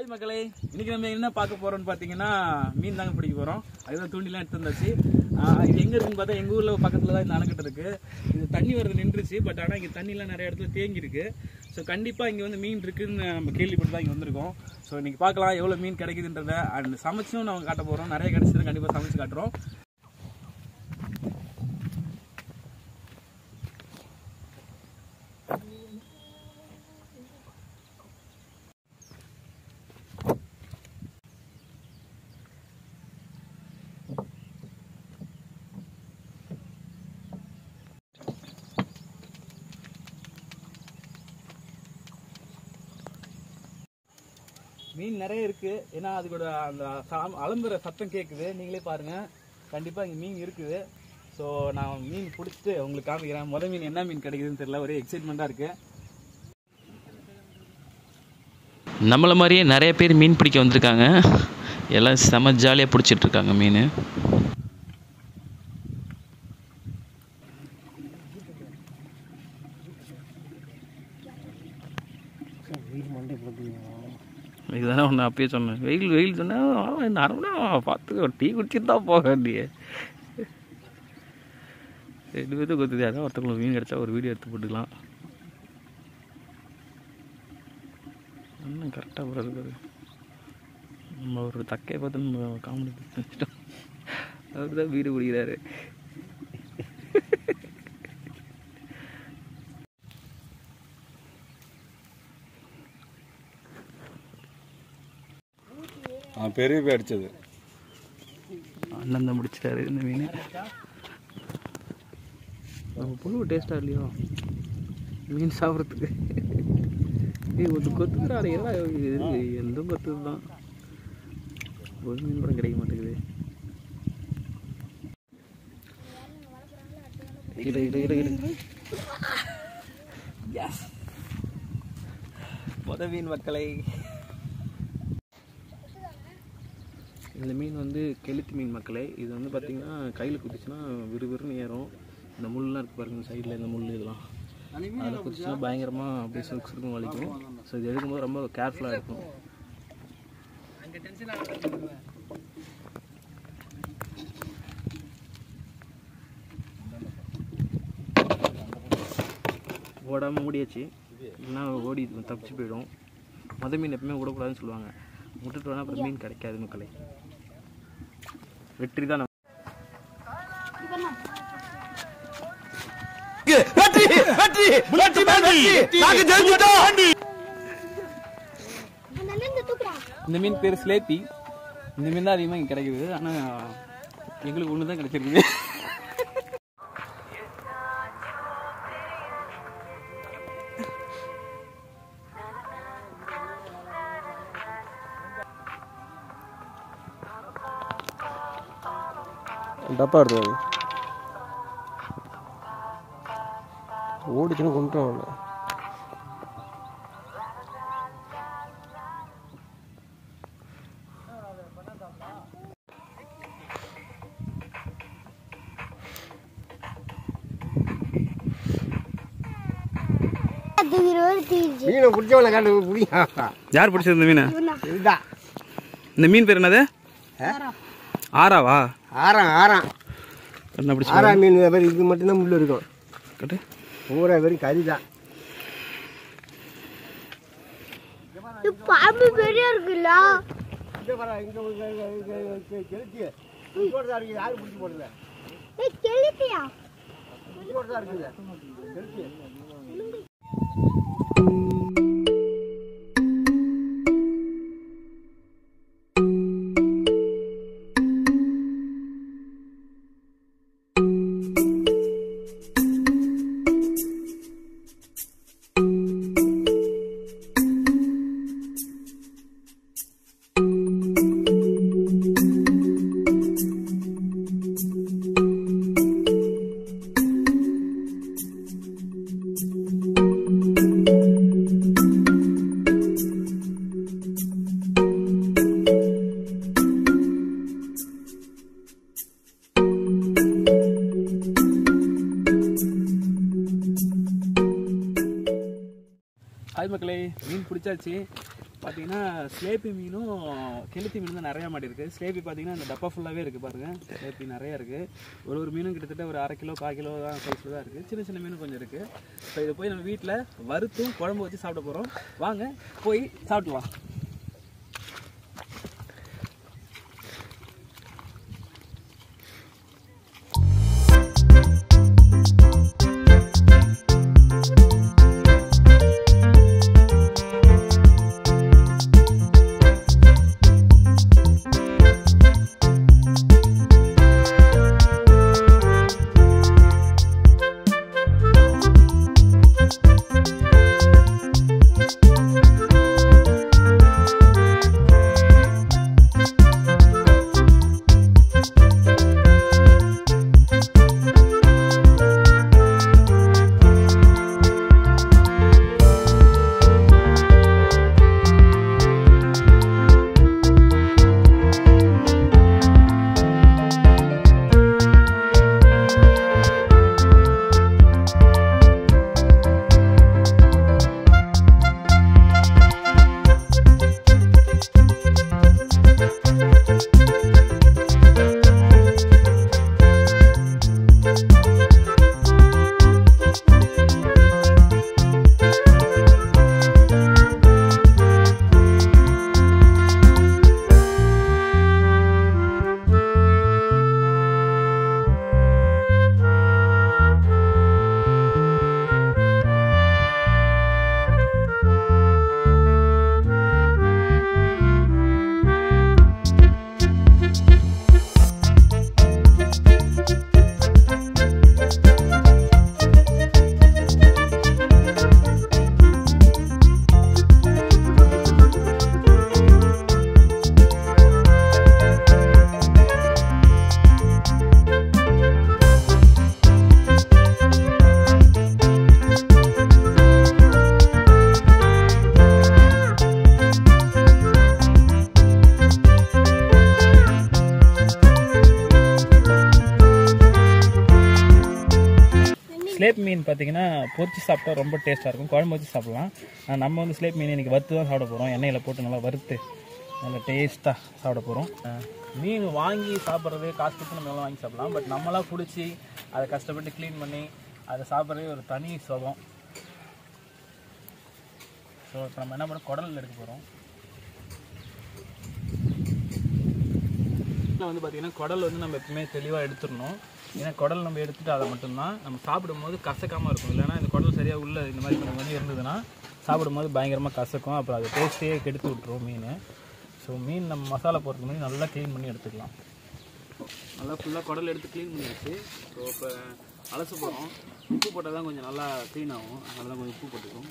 hi மக்களே இன்னைக்கு நம்ம என்ன பார்க்க போறோம்னு பார்த்தீங்கன்னா மீன் தாங்க பிடிக்க போறோம் அதுதான் தூண்டிலாம் எடுத்து வந்தாச்சு ஆஹ் இது எங்க இருக்குன்னு பார்த்தா எங்க ஊர்ல பக்கத்துல தான் இந்த அணைக்கட்டு இருக்கு இது தண்ணி வருது நின்றுச்சு பட் ஆனால் இங்க தண்ணிலாம் நிறைய இடத்துல தேங்கி இருக்கு ஸோ கண்டிப்பா இங்க வந்து மீன் இருக்குன்னு நம்ம கேள்விப்பட்டு தான் இங்க வந்திருக்கோம் ஸோ இன்னைக்கு பார்க்கலாம் எவ்வளவு மீன் கிடைக்குதுன்றத அண்ட் சமைச்சும் நம்ம காட்ட போறோம் நிறைய கிடைச்சது கண்டிப்பா சமைச்சு காட்டுறோம் மீன் நிறைய இருக்கு ஏன்னா அதுக்கூட அந்த சா- அலம்புற சத்தம் கேட்குது நீங்களே பாருங்க கண்டிப்பா இங்க மீன் இருக்குது ஸோ நான் மீன் பிடிச்சிட்டு உங்களுக்கு காமிக்கிறேன் முத மீன் என்ன மீன் கிடைக்குதுன்னு தெரியல ஒரே எக்ஸைட்மெண்ட்டாக இருக்கு நம்மளை மாதிரியே நிறைய பேர் மீன் பிடிக்க வந்திருக்காங்க எல்லாம் செம ஜாலியாக பிடிச்சிட்டு இருக்காங்க மீன் இதுதானே ஒன்று அப்பயே சொன்னேன் வெயில் வெயில் சொன்னேன் நார்மலாக பார்த்து ஒரு டீ குடிச்சிட்டு தான் போக வேண்டிய ரெண்டு பேர்த்தும் கொத்துது யாராவது ஒருத்தவங்களுக்கு மீன் கிடச்சா ஒரு வீடியோ எடுத்து போட்டுக்கலாம் இன்னும் கரெக்டாக கூட இருக்காது நம்ம ஒரு தக்கையை பார்த்து நம்ம காமெடி வச்சுட்டோம் அவர் தான் வீடு பிடிக்கிறாரு ஆ பெரிய போய் அடிச்சது அண்ணன் தான் முடிச்சிட்டாரு இந்த மீன் நம்ம புழு டேஸ்ட்டாக இல்லையோ மீன் சாப்பிட்றதுக்கு ஏய் ஒரு கொத்துக்கிறாரு எல்லாம் இது எந்த கொத்துது தான் ஒரு மீன் கூட கிடைக்க மாட்டேங்குது இரு இரு இரு இரு முத மீன் மக்களை இந்த மீன் வந்து கெளுத்தி மீன் மக்களே இது வந்து பார்த்தீங்கன்னா கையில் குத்திச்சுன்னா விறுவிறுன்னு ஏறும் இந்த முள்ளெலாம் இருக்கு பாருங்க சைடில் இந்த முள் இதெல்லாம் அதில் குத்திச்சுன்னா பயங்கரமாக அப்படியே சுருக்கு சுருக்கும் வலிக்கும் ஸோ இது எடுக்கும்போது ரொம்ப கேர்ஃபுல்லாக இருக்கும் ஓடாமல் மூடியாச்சு இல்லைன்னா ஓடி தப்பிச்சு போயிடும் மொத மீன் எப்பவுமே விடக்கூடாதுன்னு சொல்லுவாங்க விட்டுட்டு வேணா அப்புறம் மீன் கிடைக்காது மக்களே வெற்றி தான் இந்த மீன் பேர் ஸ்லேப்பி இந்த மீன் தான் அதிகமாக இங்கே கிடைக்குது ஆனால் எங்களுக்கு ஒன்று தான் கிடைச்சிருக்குது டப்பா எடுத்து ஓடிச்சுன்னு கொண்டு வரல மீனை பிடிச்சவளை கண்டு பிடிக்கும் யார் பிடிச்சது இந்த மீன் இதுதான் இந்த மீன் பேர் என்னது ஆறாவா ஆறாம் ஆறாம் என்ன பிடிச்சி ஆறாம் மீன் பேர் இது மட்டும்தான் முள்ளு இருக்கும் கட்டு பூரா வெறும் கறி தான் பாம்பு பெரிய இருக்குல்ல யாரு பிடிச்சி போடல ஏய் கெளுத்தியா தான் இருக்குது ஹாய் மக்களே மீன் பிடிச்சாச்சு பார்த்தீங்கன்னா ஸ்லேப்பி மீனும் கெளுத்தி மீன் தான் நிறையா மாட்டி இருக்குது ஸ்லேப்பி பார்த்தீங்கன்னா இந்த டப்பா ஃபுல்லாகவே இருக்குது பாருங்கள் ஸ்லேப்பி நிறையா இருக்குது ஒரு ஒரு மீனும் கிட்டத்தட்ட ஒரு அரை கிலோ கால் கிலோ தான் சைஸில் தான் இருக்குது சின்ன சின்ன மீனும் கொஞ்சம் இருக்குது ஸோ இதை போய் நம்ம வீட்டில் வறுத்தும் குழம்பு வச்சு சாப்பிட போகிறோம் வாங்க போய் சாப்பிடலாம் ஸ்லேப் மீன் பார்த்தீங்கன்னா பொரிச்சு சாப்பிட்டா ரொம்ப டேஸ்ட்டாக இருக்கும் குழம்பு வச்சு சாப்பிடலாம் ஆனா நம்ம வந்து ஸ்லேப் மீன் இன்னைக்கு வறுத்து தான் சாப்பிட போகிறோம் எண்ணெயில் போட்டு நல்லா வறுத்து நல்லா டேஸ்ட்டாக சாப்பிட போகிறோம் மீன் வாங்கி சாப்பிட்றது காசு கொடுத்து நம்ம எல்லாம் வாங்கி சாப்பிடலாம் பட் நம்மளாக பிடிச்சி அதை கஷ்டப்பட்டு க்ளீன் பண்ணி அதை சாப்பிட்றதே ஒரு தனி சுகம் ஸோ இப்போ நம்ம என்ன பண்ண குடல் எடுக்க போகிறோம் இதில் வந்து பார்த்தீங்கன்னா குடல் வந்து நம்ம எப்பவுமே தெளிவாக எடுத்துடணும் ஏன்னா குடல் நம்ம எடுத்துட்டு அதை மட்டும்தான் நம்ம சாப்பிடும்போது கசக்காமல் இருக்கும் இல்லைன்னா இந்த குடல் சரியாக உள்ள இந்த மாதிரி கொஞ்சம் கொஞ்சம் இருந்ததுன்னா சாப்பிடும்போது பயங்கரமாக கசக்கும் அப்புறம் அது டேஸ்ட்டே கெடுத்து விட்ரும் மீன் ஸோ மீன் நம்ம மசாலா போடுறதுக்கு முன்னாடி நல்லா க்ளீன் பண்ணி எடுத்துக்கலாம் நல்லா ஃபுல்லாக குடல் எடுத்து க்ளீன் பண்ணியாச்சு ஸோ இப்போ அலசு போகிறோம் உப்பு போட்டால் தான் கொஞ்சம் நல்லா க்ளீன் ஆகும் அதனால தான் கொஞ்சம் உப்பு போட்டுக்கும்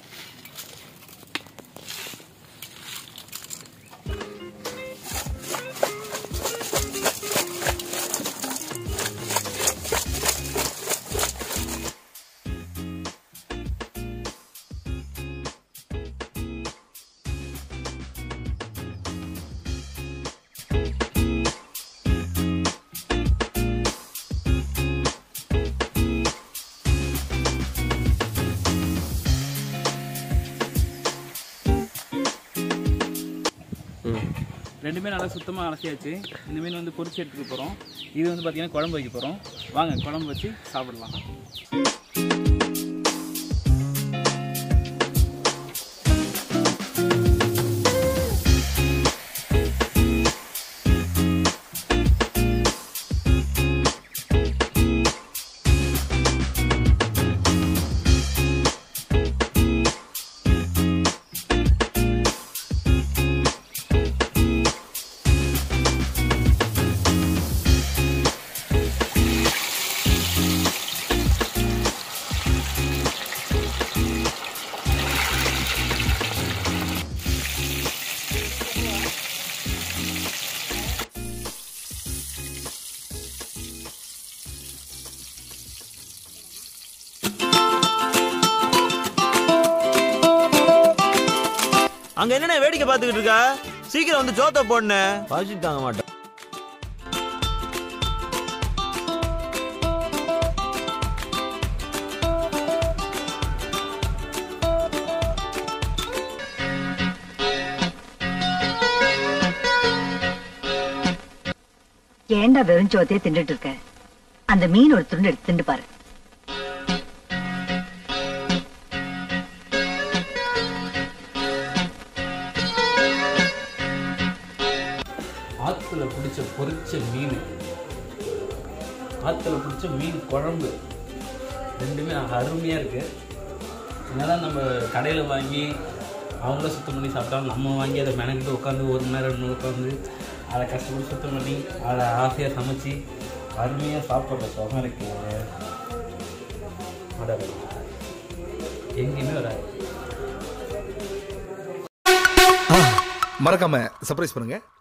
ரெண்டுமே நல்லா சுத்தமாக அலசியாச்சு இந்த மீன் வந்து பொரிச்சு எடுத்துக்க போகிறோம் இது வந்து பார்த்திங்கன்னா குழம்பு வைக்க போகிறோம் வாங்க குழம்பு வச்சு சாப்பிடலாம் அங்க என்னண்ணே வேடிக்கை பார்த்துக்கிட்டு இருக்கா சீக்கிரம் வந்து ஜோத்த போடணே பசி தாங்க மாட்டேன் ஏன்டா வெறும் சோத்தையே தின்னுட்டு இருக்க அந்த மீன் ஒரு துண்டு எடுத்து திண்டு பாரு ஆற்றுல பிடிச்ச பொரிச்ச மீன் ஆற்றுல பிடிச்ச மீன் குழம்பு ரெண்டுமே அருமையாக இருக்குது என்னதான் நம்ம கடையில் வாங்கி அவங்கள சுத்தம் பண்ணி சாப்பிட்டாலும் நம்ம வாங்கி அதை மெனக்கிட்டு உட்காந்து ஒரு மணி நேரம் ரெண்டு உட்காந்து அதை கஷ்டப்பட்டு சுத்தம் பண்ணி அதை ஆசையாக சமைச்சு அருமையாக சாப்பிட்ற சுகம் இருக்கு வராது எங்கேயுமே வராது மறக்காம சர்ப்ரைஸ் பண்ணுங்க